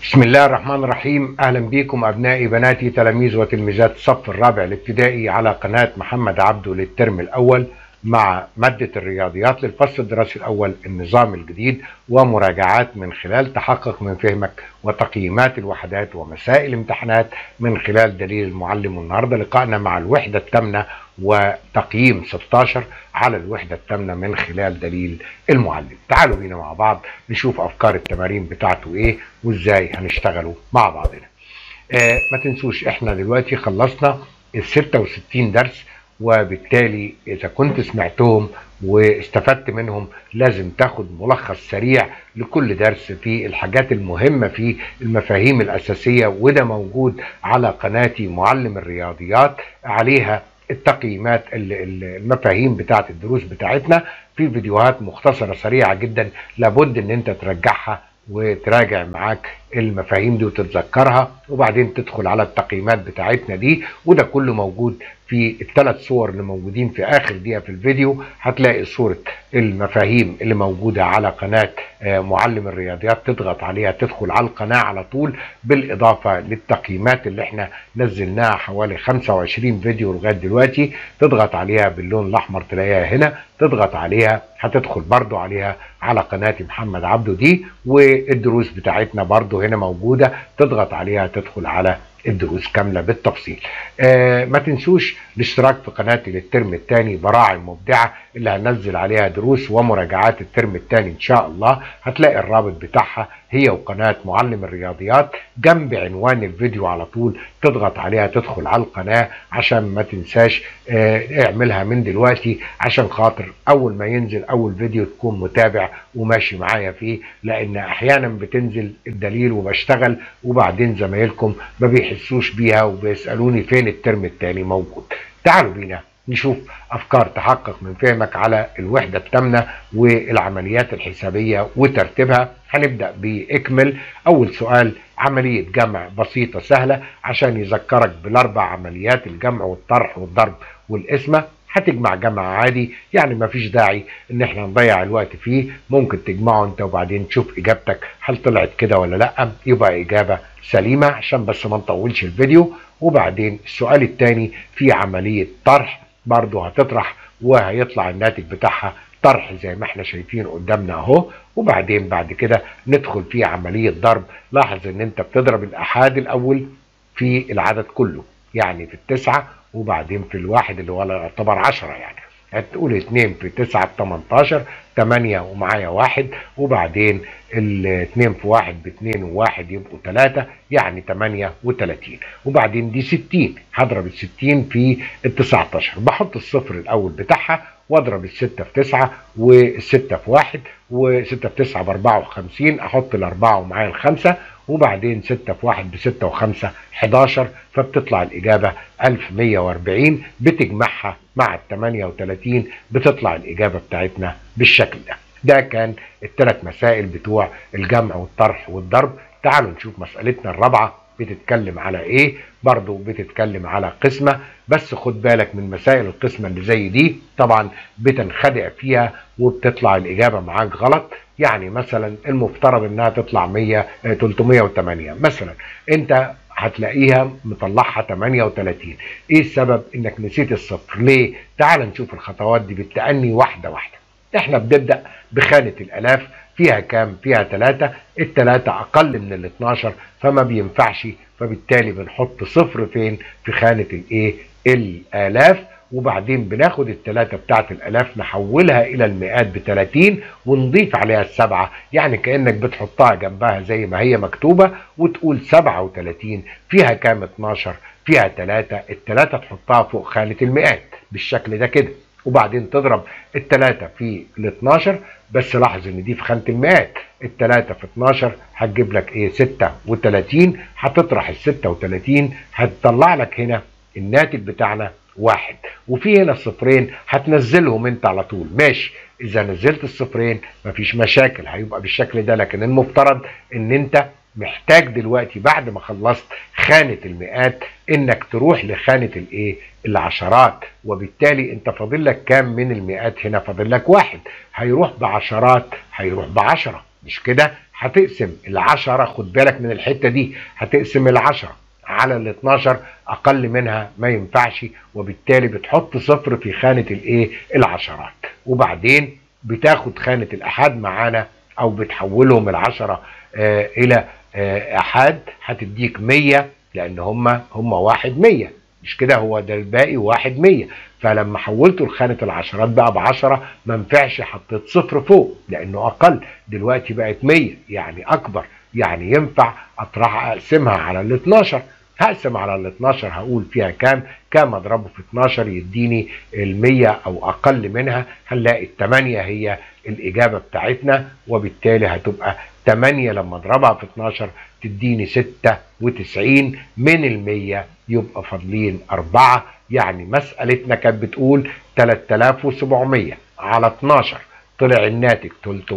بسم الله الرحمن الرحيم اهلا بكم ابنائي بناتي تلاميذ وتلميذات الصف الرابع الابتدائي على قناه محمد عبده للترم الاول مع ماده الرياضيات للفصل الدراسي الاول النظام الجديد ومراجعات من خلال تحقق من فهمك وتقييمات الوحدات ومسائل امتحانات من خلال دليل المعلم والنهارده لقائنا مع الوحده الثامنه وتقييم 16 على الوحدة الثامنة من خلال دليل المعلم تعالوا بينا مع بعض نشوف أفكار التمارين بتاعته إيه وإزاي هنشتغلوا مع بعضنا آه ما تنسوش إحنا دلوقتي خلصنا ال 66 درس وبالتالي إذا كنت سمعتهم واستفدت منهم لازم تاخد ملخص سريع لكل درس في الحاجات المهمة في المفاهيم الأساسية وده موجود على قناتي معلم الرياضيات عليها التقييمات المفاهيم بتاعت الدروس بتاعتنا في فيديوهات مختصرة سريعة جدا لابد ان انت ترجعها وتراجع معاك المفاهيم دي وتتذكرها وبعدين تدخل على التقييمات بتاعتنا دي وده كله موجود في الثلاث صور اللي موجودين في اخر دقيقه في الفيديو هتلاقي صوره المفاهيم اللي موجوده على قناه معلم الرياضيات تضغط عليها تدخل على القناه على طول بالاضافه للتقييمات اللي احنا نزلناها حوالي 25 فيديو لغايه دلوقتي تضغط عليها باللون الاحمر تلاقيها هنا تضغط عليها هتدخل برضو عليها على قناه محمد عبده دي والدروس بتاعتنا برضو هنا موجوده تضغط عليها تدخل على الدروس كاملة بالتفصيل آه ما تنسوش الاشتراك في قناتي للترم الثاني براعي مبدعة اللي هنزل عليها دروس ومراجعات الترم الثاني ان شاء الله هتلاقي الرابط بتاعها هي وقناة معلم الرياضيات جنب عنوان الفيديو على طول تضغط عليها تدخل على القناة عشان ما تنساش اه اعملها من دلوقتي عشان خاطر اول ما ينزل اول فيديو تكون متابع وماشي معايا فيه لان احيانا بتنزل الدليل وبشتغل وبعدين زمايلكم ما بيحسوش بيها وبيسألوني فين الترم الثاني موجود تعالوا بينا نشوف افكار تحقق من فهمك على الوحده الثامنه والعمليات الحسابيه وترتيبها هنبدا باكمل اول سؤال عمليه جمع بسيطه سهله عشان يذكرك بالاربع عمليات الجمع والطرح والضرب والقسمه هتجمع جمع عادي يعني ما فيش داعي ان احنا نضيع الوقت فيه ممكن تجمعه انت وبعدين تشوف اجابتك هل طلعت كده ولا لا يبقى اجابه سليمه عشان بس ما نطولش الفيديو وبعدين السؤال الثاني في عمليه طرح برضه هتطرح وهيطلع الناتج بتاعها طرح زي ما احنا شايفين قدامنا اهو وبعدين بعد كده ندخل في عملية ضرب لاحظ ان انت بتضرب الاحاد الاول في العدد كله يعني في التسعة وبعدين في الواحد اللي هو يعتبر عشرة يعني هتقول اتنين في تسعة ب 18 تمانية ومعايا واحد وبعدين الاتنين في واحد باتنين وواحد يبقوا تلاتة يعني تمانية وتلاتين وبعدين دي ستين هضرب الستين في التسعتاشر بحط الصفر الأول بتاعها واضرب الستة في تسعة والستة في واحد وستة في تسعة بأربعة وخمسين أحط الأربعة ومعايا الخمسة وبعدين ستة في واحد بستة وخمسة حداشر فبتطلع الإجابة ألف مية وأربعين بتجمعها مع التمانية وتلاتين بتطلع الإجابة بتاعتنا بالشكل ده ده كان الثلاث مسائل بتوع الجمع والطرح والضرب تعالوا نشوف مسألتنا الرابعة بتتكلم على ايه برضو بتتكلم على قسمة بس خد بالك من مسائل القسمة اللي زي دي طبعا بتنخدع فيها وبتطلع الإجابة معاك غلط يعني مثلا المفترض انها تطلع 100 308 مثلا انت هتلاقيها مطلعها 38 ايه السبب انك نسيت الصفر ليه تعال نشوف الخطوات دي بالتأني واحدة واحدة احنا بنبدأ بخانة الالاف فيها كام فيها 3 التلاتة اقل من ال 12 فما بينفعش فبالتالي بنحط صفر فين في خانة الايه الالاف وبعدين بناخد التلاتة بتاعت الالاف نحولها الى المئات ب 30 ونضيف عليها السبعة يعني كأنك بتحطها جنبها زي ما هي مكتوبة وتقول 37 فيها كام 12 فيها 3 التلاتة تحطها فوق خانة المئات بالشكل ده كده وبعدين تضرب التلاتة في ال 12 بس لاحظ ان دي في خانة المئات التلاتة في 12 هتجيب لك ايه 36 هتطرح ال 36 هتطلع لك هنا الناتج بتاعنا واحد وفي هنا الصفرين هتنزلهم انت على طول ماشي اذا نزلت الصفرين مفيش مشاكل هيبقى بالشكل ده لكن المفترض ان انت محتاج دلوقتي بعد ما خلصت خانة المئات انك تروح لخانة الايه العشرات وبالتالي انت فاضل لك كام من المئات هنا فاضل لك واحد هيروح بعشرات هيروح بعشرة مش كده هتقسم العشرة خد بالك من الحتة دي هتقسم العشرة على ال 12 اقل منها ما ينفعش وبالتالي بتحط صفر في خانة الايه العشرات وبعدين بتاخد خانة الاحاد معانا او بتحولهم العشرة آه الى آه احاد هتديك 100 لان هم هم واحد 100 مش كده هو ده الباقي واحد 100 فلما حولته لخانة العشرات بقى ب 10 ما ينفعش حطيت صفر فوق لانه اقل دلوقتي بقت 100 يعني اكبر يعني ينفع اطرح اقسمها على ال 12 هقسم على ال 12 هقول فيها كام كام اضربه في 12 يديني ال 100 او اقل منها هنلاقي ال 8 هي الاجابه بتاعتنا وبالتالي هتبقى 8 لما اضربها في 12 تديني 96 من ال 100 يبقى فاضلين 4 يعني مسألتنا كانت بتقول 3700 على 12 طلع الناتج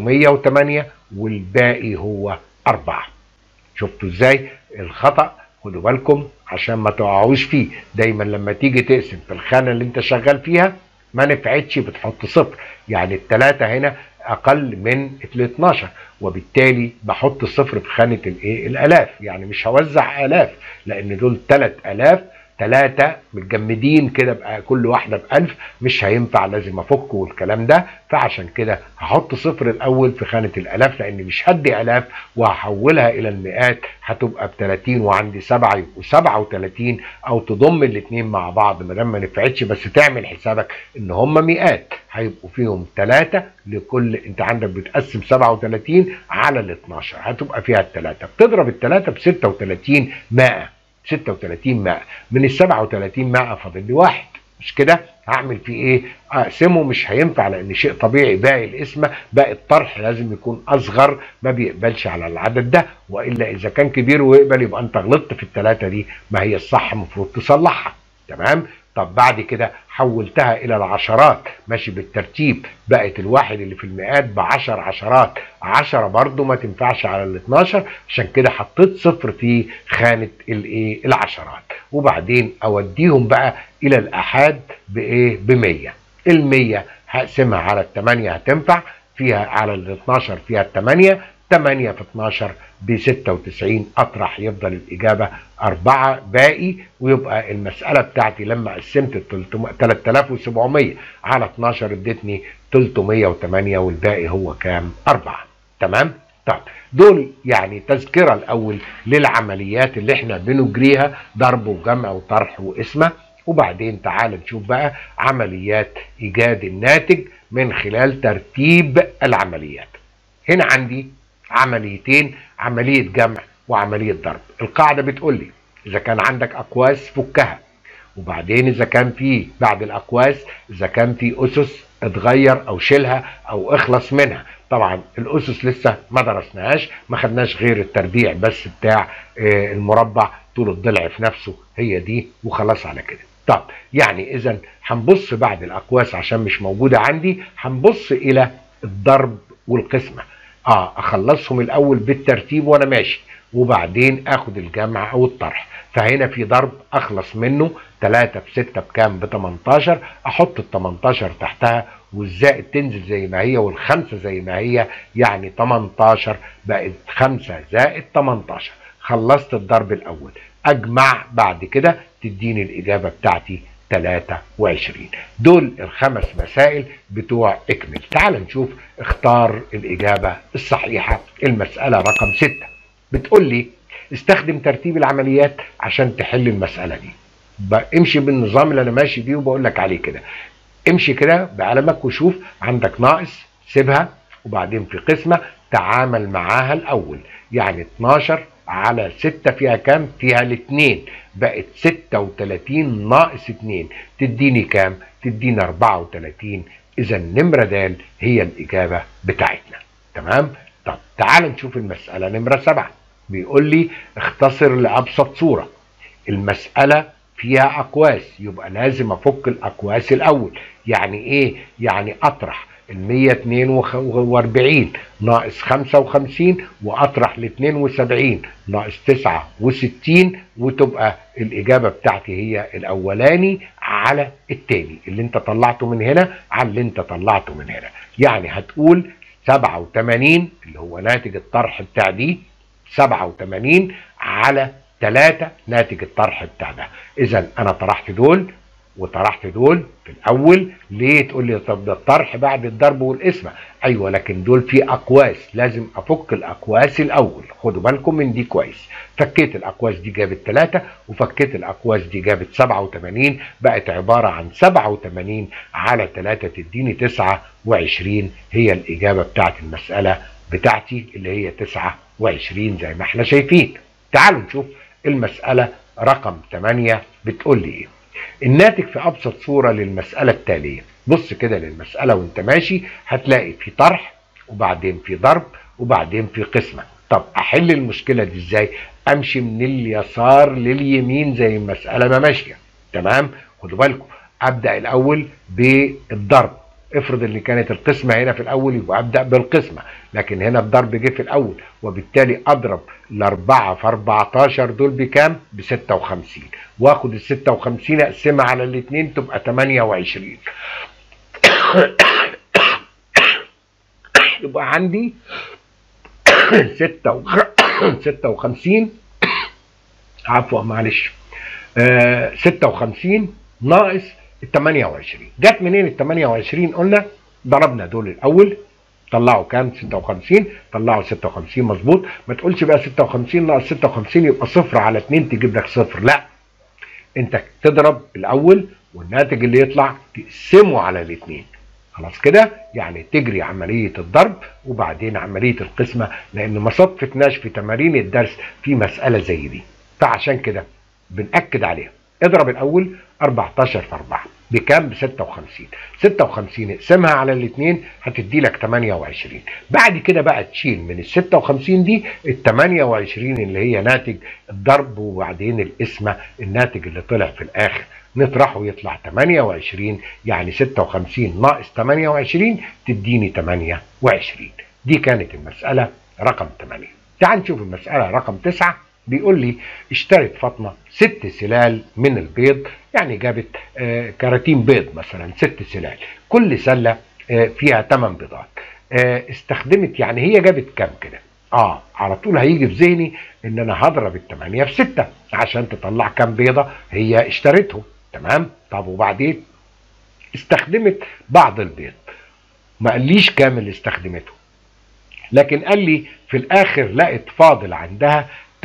308 والباقي هو 4 شفتوا ازاي الخطأ خدوا بالكم عشان ما تقعوش فيه دايما لما تيجي تقسم في الخانة اللي انت شغال فيها ما نفعتش بتحط صفر يعني التلاتة هنا اقل من ال 12 وبالتالي بحط صفر في خانة الايه الالاف يعني مش هوزع الاف لان دول 3000 ثلاثة متجمدين كده بقى كل واحدة بألف مش هينفع لازم أفك والكلام ده فعشان كده هحط صفر الأول في خانة الآلاف لأن مش هدي آلاف وهحولها إلى المئات هتبقى ب 30 وعندي سبعة يبقوا 37 أو تضم الاتنين مع بعض ما دام ما نفعتش بس تعمل حسابك إن هم مئات هيبقوا فيهم ثلاثة لكل أنت عندك بتقسم 37 على ال 12 هتبقى فيها الثلاثة بتضرب الثلاثة ب 36 100 36 ماء من ال 37 ماء فاضل لي واحد مش كده هعمل فيه ايه اقسمه مش هينفع لان شيء طبيعي باقي القسمه باقي الطرح لازم يكون اصغر ما بيقبلش على العدد ده والا اذا كان كبير ويقبل يبقى انت غلطت في الثلاثه دي ما هي الصح المفروض تصلحها تمام طب بعد كده حولتها الى العشرات ماشي بالترتيب بقت الواحد اللي في المئات بعشر عشرات عشرة برضو ما تنفعش على ال 12 عشان كده حطيت صفر في خانة الايه العشرات وبعدين اوديهم بقى الى الاحاد بايه ب 100 ال 100 هقسمها على الثمانية هتنفع فيها على ال 12 فيها الثمانية 8 في 12 ب 96 اطرح يفضل الاجابه 4 باقي ويبقى المساله بتاعتي لما قسمت ال 3700 على 12 ادتني 308 والباقي هو كام؟ 4 تمام؟ طب دول يعني تذكره الاول للعمليات اللي احنا بنجريها ضرب وجمع وطرح وقسمه وبعدين تعال نشوف بقى عمليات ايجاد الناتج من خلال ترتيب العمليات هنا عندي عمليتين عملية جمع وعملية ضرب القاعدة بتقول لي إذا كان عندك أقواس فكها وبعدين إذا كان في بعد الأقواس إذا كان في أسس اتغير أو شيلها أو اخلص منها طبعا الأسس لسه ما درسناهاش ما خدناش غير التربيع بس بتاع المربع طول الضلع في نفسه هي دي وخلاص على كده طب يعني إذا هنبص بعد الأقواس عشان مش موجودة عندي هنبص إلى الضرب والقسمة اه اخلصهم الاول بالترتيب وانا ماشي وبعدين اخد الجمع او الطرح فهنا في ضرب اخلص منه 3 في 6 بكام ب 18 احط ال 18 تحتها والزائد تنزل زي ما هي والخمسه زي ما هي يعني 18 بقت 5 زائد 18 خلصت الضرب الاول اجمع بعد كده تديني الاجابه بتاعتي 23 دول الخمس مسائل بتوع اكمل تعال نشوف اختار الإجابة الصحيحة المسألة رقم 6 بتقول لي استخدم ترتيب العمليات عشان تحل المسألة دي امشي بالنظام اللي انا ماشي بيه وبقول لك عليه كده امشي كده بقلمك وشوف عندك ناقص سيبها وبعدين في قسمة تعامل معاها الأول يعني 12 على 6 فيها كام؟ فيها الاثنين بقت 36 ناقص 2 تديني كام؟ تديني 34 إذا نمرة د هي الإجابة بتاعتنا تمام؟ طب تعال نشوف المسألة نمرة 7 بيقول لي اختصر لأبسط صورة المسألة فيها أقواس يبقى لازم أفك الأقواس الأول يعني إيه؟ يعني أطرح ال 142 ناقص 55 واطرح ال 72 ناقص 69 وتبقى الاجابه بتاعتي هي الاولاني على التاني اللي انت طلعته من هنا على اللي انت طلعته من هنا يعني هتقول 87 اللي هو ناتج الطرح بتاع دي 87 على 3 ناتج الطرح بتاع ده اذا انا طرحت دول وطرحت دول في الاول ليه تقول لي طب ده الطرح بعد الضرب والقسمه ايوه لكن دول في اقواس لازم افك الاقواس الاول خدوا بالكم من دي كويس فكيت الاقواس دي جابت 3 وفكيت الاقواس دي جابت 87 بقت عباره عن 87 على 3 تديني 29 هي الاجابه بتاعت المساله بتاعتي اللي هي 29 زي ما احنا شايفين تعالوا نشوف المساله رقم 8 بتقول لي ايه الناتج في ابسط صوره للمساله التاليه بص كده للمساله وانت ماشي هتلاقي في طرح وبعدين في ضرب وبعدين في قسمه طب احل المشكله دي ازاي امشي من اليسار لليمين زي المساله ما ماشيه تمام خدوا بالكم ابدا الاول بالضرب افرض ان كانت القسمه هنا في الاول يبقى ابدا بالقسمه لكن هنا الضرب جه في الاول وبالتالي اضرب الاربعه في 14 دول بكام؟ ب 56 واخد ال 56 اقسمها على الاثنين تبقى 28 يبقى عندي 56 عفوا معلش آه 56 ناقص ال 28 جت منين ال 28 قلنا ضربنا دول الاول طلعوا كام 56 طلعوا 56 مظبوط ما تقولش بقى 56 ناقص 56 يبقى صفر على 2 تجيب لك صفر لا انت تضرب الاول والناتج اللي يطلع تقسمه على الاثنين خلاص كده يعني تجري عملية الضرب وبعدين عملية القسمة لان ما صدفتناش في تمارين الدرس في مسألة زي دي فعشان كده بنأكد عليها اضرب الاول 14 في 4 بكام ب 56 56 اقسمها على الاثنين هتدي لك 28 بعد كده بقى تشيل من ال 56 دي ال 28 اللي هي ناتج الضرب وبعدين القسمه الناتج اللي طلع في الاخر نطرحه يطلع 28 يعني 56 ناقص 28 تديني 28 دي كانت المساله رقم 8 تعال نشوف المساله رقم 9 بيقول لي اشترت فاطمه ست سلال من البيض يعني جابت آه كراتين بيض مثلا ست سلال كل سله آه فيها 8 بيضات آه استخدمت يعني هي جابت كام كده اه على طول هيجي في ذهني ان انا هضرب الثمانيه في 6 عشان تطلع كام بيضه هي اشترتهم تمام طب وبعدين استخدمت بعض البيض ما قاليش كام اللي استخدمته لكن قال لي في الاخر لقت فاضل عندها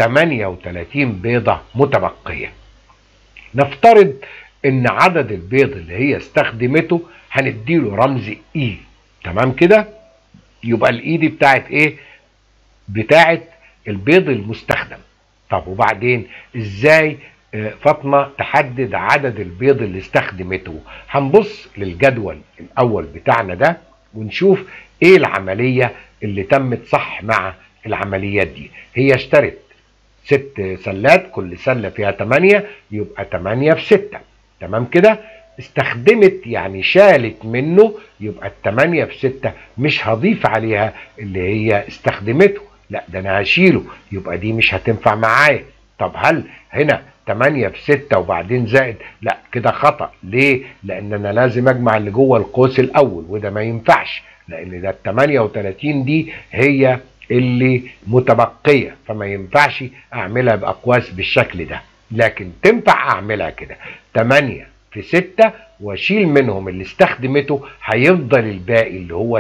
38 بيضة متبقية نفترض ان عدد البيض اللي هي استخدمته هنديله رمز اي تمام كده يبقى الاي دي بتاعت ايه بتاعت البيض المستخدم طب وبعدين ازاي فاطمة تحدد عدد البيض اللي استخدمته هنبص للجدول الاول بتاعنا ده ونشوف ايه العملية اللي تمت صح مع العمليات دي هي اشترت ست سلات كل سلة فيها 8 يبقى 8 في 6 تمام كده استخدمت يعني شالت منه يبقى الثمانية في 6 مش هضيف عليها اللي هي استخدمته لا ده انا هشيله يبقى دي مش هتنفع معايا طب هل هنا 8 في 6 وبعدين زائد لا كده خطأ ليه لان انا لازم اجمع اللي جوه القوس الاول وده ما ينفعش لان ده ال 38 دي هي اللي متبقية فما ينفعش اعملها باقواس بالشكل ده لكن تنفع اعملها كده 8 في 6 واشيل منهم اللي استخدمته هيفضل الباقي اللي هو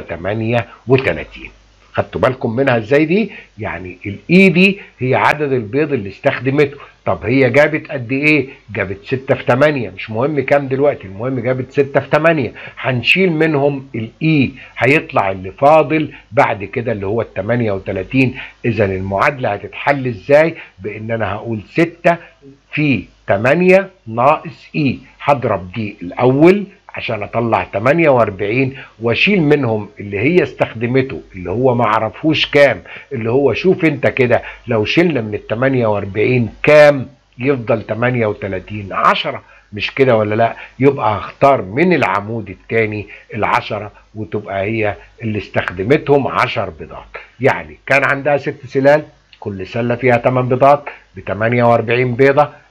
38 خدتوا بالكم منها ازاي دي يعني الاي دي هي عدد البيض اللي استخدمته طب هي جابت قد ايه جابت 6 في 8 مش مهم كام دلوقتي المهم جابت 6 في 8 هنشيل منهم الاي هيطلع اللي فاضل بعد كده اللي هو ال 38 اذا المعادله هتتحل ازاي بان انا هقول 6 في 8 ناقص اي هضرب دي الاول عشان اطلع 48 واشيل منهم اللي هي استخدمته اللي هو ما عرفوش كام اللي هو شوف انت كده لو شلنا من ال 48 كام يفضل 38 10 مش كده ولا لا يبقى هختار من العمود الثاني العشرة وتبقى هي اللي استخدمتهم 10 بيضات يعني كان عندها ست سلال كل سلة فيها 8 بيضات ب 48 بيضة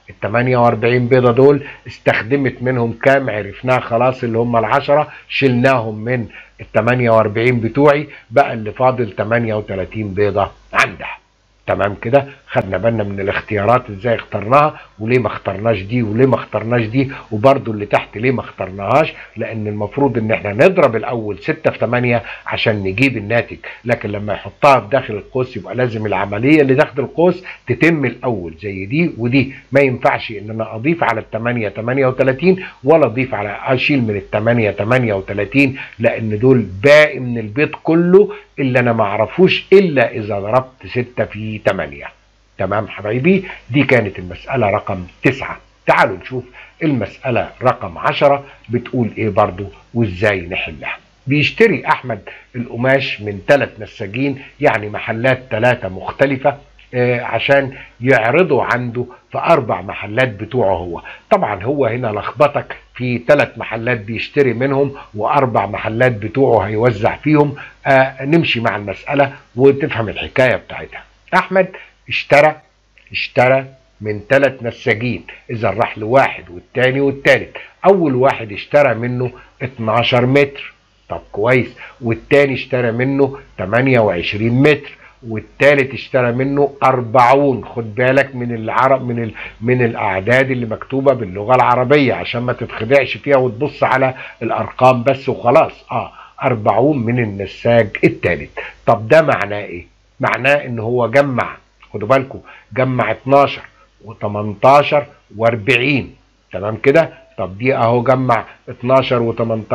ال 48 بيضة دول استخدمت منهم كام عرفناه خلاص اللي هم العشرة شلناهم من ال 48 بتوعي بقى اللي فاضل 38 بيضة عندها تمام كده خدنا بالنا من الاختيارات ازاي اخترناها وليه ما اخترناش دي وليه ما اخترناش دي وبرده اللي تحت ليه ما اخترناهاش لان المفروض ان احنا نضرب الاول 6 في 8 عشان نجيب الناتج لكن لما يحطها في داخل القوس يبقى لازم العمليه اللي داخل القوس تتم الاول زي دي ودي ما ينفعش ان انا اضيف على ال 8 38 ولا اضيف على اشيل من ال 8 38 لان دول باقي من البيض كله اللي انا ما اعرفوش الا اذا ضربت 6 في 8 تمام حبايبي دي كانت المسألة رقم 9 تعالوا نشوف المسألة رقم 10 بتقول ايه برضو وازاي نحلها بيشتري احمد القماش من ثلاث نساجين يعني محلات ثلاثة مختلفة آه عشان يعرضوا عنده في اربع محلات بتوعه هو طبعا هو هنا لخبطك في ثلاث محلات بيشتري منهم واربع محلات بتوعه هيوزع فيهم آه نمشي مع المسألة وتفهم الحكاية بتاعتها احمد اشترى اشترى من ثلاث نساجين اذا راح لواحد والتاني والتالت اول واحد اشترى منه 12 متر طب كويس والتاني اشترى منه 28 متر والتالت اشترى منه 40 خد بالك من العرب من ال من الاعداد اللي مكتوبه باللغه العربيه عشان ما تتخدعش فيها وتبص على الارقام بس وخلاص اه 40 من النساج التالت طب ده معناه ايه معناه ان هو جمع خدوا بالكم جمع 12 و18 و40 تمام كده طب دي اهو جمع 12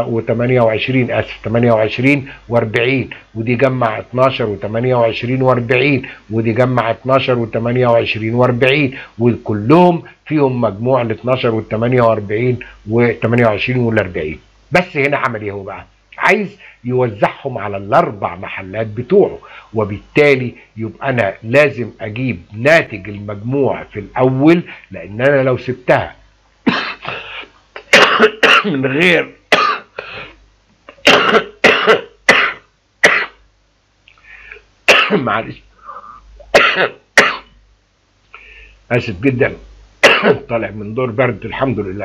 و28 اسف 28 و40 ودي جمع 12 و28 و40 ودي جمع 12 و28 و40 وكلهم فيهم مجموع ال 12 وال 48 و 28 وال 40 بس هنا عمل ايه هو بقى؟ عايز يوزعهم على الاربع محلات بتوعه وبالتالي يبقى انا لازم اجيب ناتج المجموع في الاول لان انا لو سبتها من غير معلش اسف جدا طالع من دور برد الحمد لله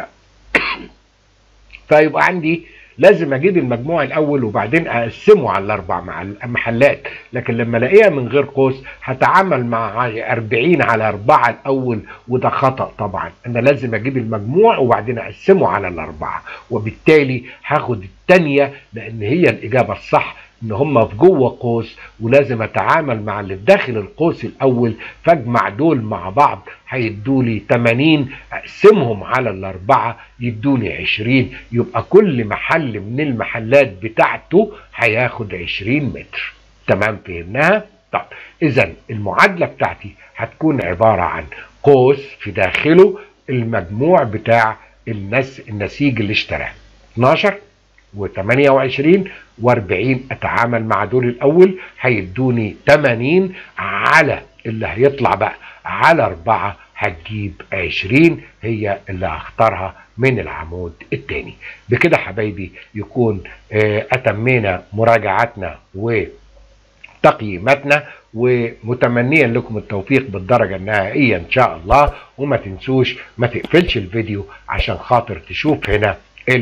فيبقى عندي لازم اجيب المجموع الاول وبعدين اقسمه على الاربع محلات لكن لما الاقيها من غير قوس هتعامل مع 40 على 4 الاول وده خطا طبعا انا لازم اجيب المجموع وبعدين اقسمه على الاربعه وبالتالي هاخد الثانيه لان هي الاجابه الصح ان هم في جوه قوس ولازم اتعامل مع اللي في داخل القوس الاول فاجمع دول مع بعض هيدولي 80 اقسمهم على الاربعه يدوني 20 يبقى كل محل من المحلات بتاعته هياخد 20 متر تمام فهمناها طب اذا المعادله بتاعتي هتكون عباره عن قوس في داخله المجموع بتاع النس النسيج اللي اشتراه 12 و28 و40 اتعامل مع دول الاول هيدوني 80 على اللي هيطلع بقى على 4 هتجيب 20 هي اللي هختارها من العمود الثاني بكده حبايبي يكون اه اتمينا مراجعتنا وتقييماتنا ومتمنيا لكم التوفيق بالدرجة النهائية ان شاء الله وما تنسوش ما تقفلش الفيديو عشان خاطر تشوف هنا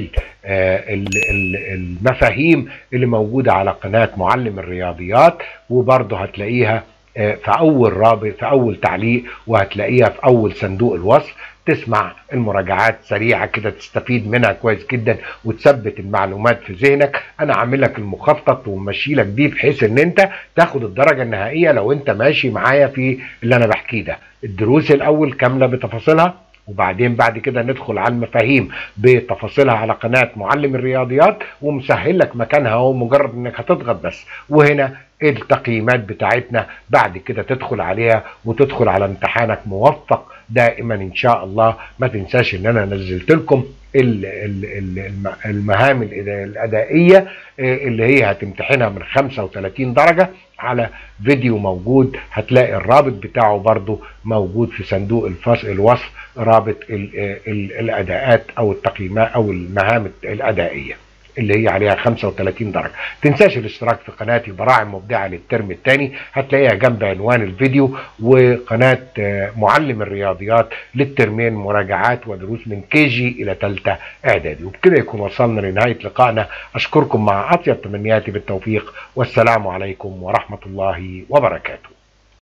المفاهيم اللي موجودة على قناة معلم الرياضيات وبرضه هتلاقيها في أول رابط في أول تعليق وهتلاقيها في أول صندوق الوصف تسمع المراجعات سريعة كده تستفيد منها كويس جدا وتثبت المعلومات في ذهنك أنا عامل لك المخطط وماشي لك بيه بحيث إن أنت تاخد الدرجة النهائية لو أنت ماشي معايا في اللي أنا بحكيه ده الدروس الأول كاملة بتفاصيلها وبعدين بعد كده ندخل على المفاهيم بتفاصيلها على قناة معلم الرياضيات ومسهل لك مكانها اهو مجرد انك هتضغط بس وهنا التقييمات بتاعتنا بعد كده تدخل عليها وتدخل على امتحانك موفق دائما ان شاء الله ما تنساش ان انا نزلت لكم المهام الادائيه اللي هي هتمتحنها من 35 درجه على فيديو موجود هتلاقي الرابط بتاعه برضو موجود في صندوق الفصل الوصف رابط ال ال الاداءات او التقييمات او المهام الادائيه اللي هي عليها 35 درجة تنساش الاشتراك في قناتي براعم مبدعة للترم الثاني هتلاقيها جنب عنوان الفيديو وقناة آه، معلم الرياضيات للترمين مراجعات ودروس من كي جي إلى ثالثة إعدادي وبكده يكون وصلنا لنهاية لقائنا أشكركم مع أطيب تمنياتي بالتوفيق والسلام عليكم ورحمة الله وبركاته